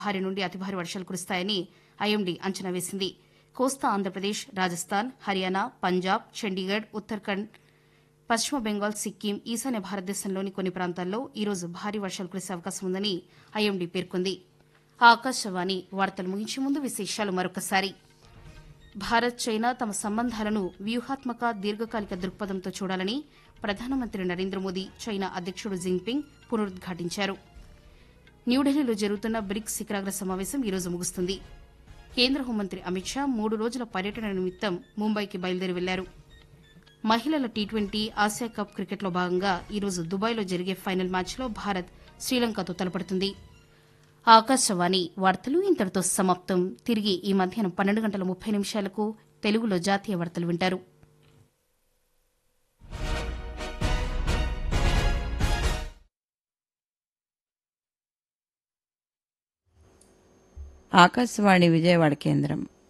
భారీ నుండి అతి భారీ వర్షాలు కురుస్తాయని ఐఎండీ అంచనా వేసింది కోస్తా ఆంధ్రప్రదేశ్ రాజస్థాన్ హర్యానా పంజాబ్ చండీగఢ్ ఉత్తరాఖండ్ పశ్చిమ బెంగాల్ సిక్కిం ఈశాన్య భారతదేశంలోని కొన్ని ప్రాంతాల్లో ఈ రోజు భారీ వర్షాలు కురిసే అవకాశం ఉందని ఐఎండీ పేర్కొంది ఆకాశవాణి వార్తలు ముగించే ముందు విశేషాలు మరొకసారి భారత్ చైనా తమ సంబంధాలను వ్యూహాత్మక దీర్ఘకాలిక దృక్పథంతో చూడాలని ప్రధానమంత్రి నరేంద్ర మోదీ చైనా అధ్యక్షుడు జిన్పింగ్ పునరుద్ఘాటించారు న్యూఢిల్లీలో జరుగుతున్న బ్రిక్స్ శిఖరాగ్ర సమావేశం ఈ రోజు ముగుస్తుంది కేంద్ర హోంమంత్రి అమిత్ షా మూడు రోజుల పర్యటన నిమిత్తం ముంబైకి బయలుదేరి వెళ్లారు మహిళల టీ ట్వంటీ ఆసియా కప్ క్రికెట్లో భాగంగా ఈరోజు దుబాయ్లో జరిగే ఫైనల్ మ్యాచ్లో భారత్ శ్రీలంకతో తలపడుతుంది ఆకాశవాణి వార్తలు ఇంతటితో సమాప్తం తిరిగి ఈ మధ్యాహ్నం పన్నెండు గంటల ముప్పై నిమిషాలకు తెలుగులో జాతీయ వార్తలు వింటారు ఆకాశవాణి విజయవాడ కేంద్రం